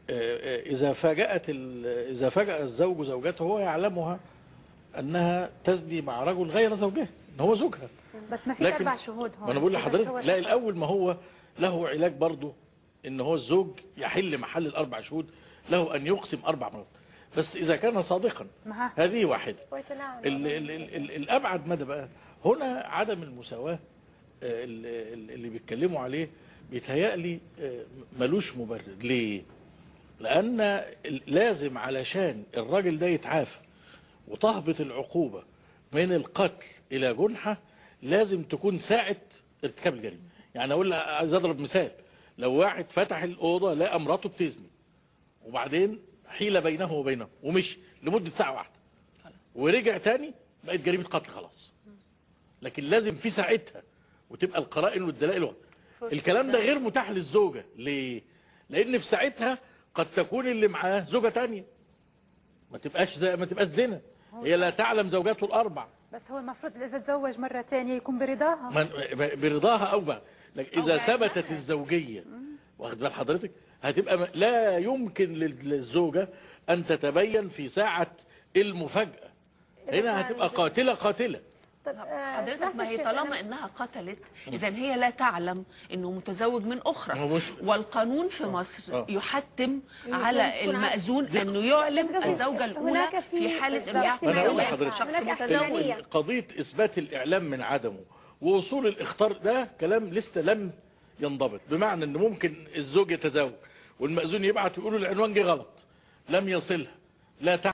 آه، آه، إذا فاجأت ال- إذا فاجأ الزوج زوجته هو يعلمها أنها تزني مع رجل غير زوجها إن هو زوجها بس ما في لكن- اربع شهود هون ما أنا بقول بس هو لحضرتك لا شخص. الأول ما هو له علاج برضه إن هو الزوج يحل محل الأربع شهود له أن يقسم أربع مرات بس إذا كان صادقا معاه. هذه واحدة ويتلاعب ال ال ال ال الابعد مدى بقى هنا عدم المساواه آه، ال- ال- اللي بيتكلموا عليه بيتهيألي آه، ملوش مبرر ليه لان ال- لازم علشان الراجل ده يتعافى وتهبط العقوبه من القتل الى جنحه لازم تكون ساعه ارتكاب الجريمه يعني اقول عايز اضرب مثال لو واحد فتح الاوضه لقى مراته بتزني وبعدين حيل بينه وبينه ومشي لمده ساعه واحده ورجع تاني بقت جريمه قتل خلاص لكن لازم في ساعتها وتبقى القرائن والدلائل واضحة. الكلام ده غير متاح للزوجه ليه لان في ساعتها قد تكون اللي معاه زوجه تانية ما تبقاش زي ما تبقاش زنا هي لا تعلم زوجاته الاربع بس هو المفروض اذا تزوج مره ثانيه يكون برضاها من برضاها او بقى لكن اذا أو ثبتت بعدها. الزوجيه واخد بال حضرتك هتبقى م- لا يمكن لل- للزوجه ان تتبين في ساعه المفاجاه هنا هتبقى قاتله قاتله طب آه، حضرتك سمعت ما هي الشيء طالما أنا- انها قتلت اذا هي لا تعلم انه متزوج من ما هو اخرى مش والقانون في مصر آه. يحتم إنه على تكون عارف. المأذون انه يعلم بس الزوجه الاولى هناك في- في حاله بالظبط. انه يعقد ما أنا أقول زواج لحضرتك. شخص هناك متزوج احتمالية. قضيه اثبات الاعلام من عدمه ووصول الاخطار ده كلام لسه لم ينضبط بمعنى ان ممكن الزوج يتزوج والمأذون يبعت ويقول له العنوان جه غلط لم يصلها لا تعلم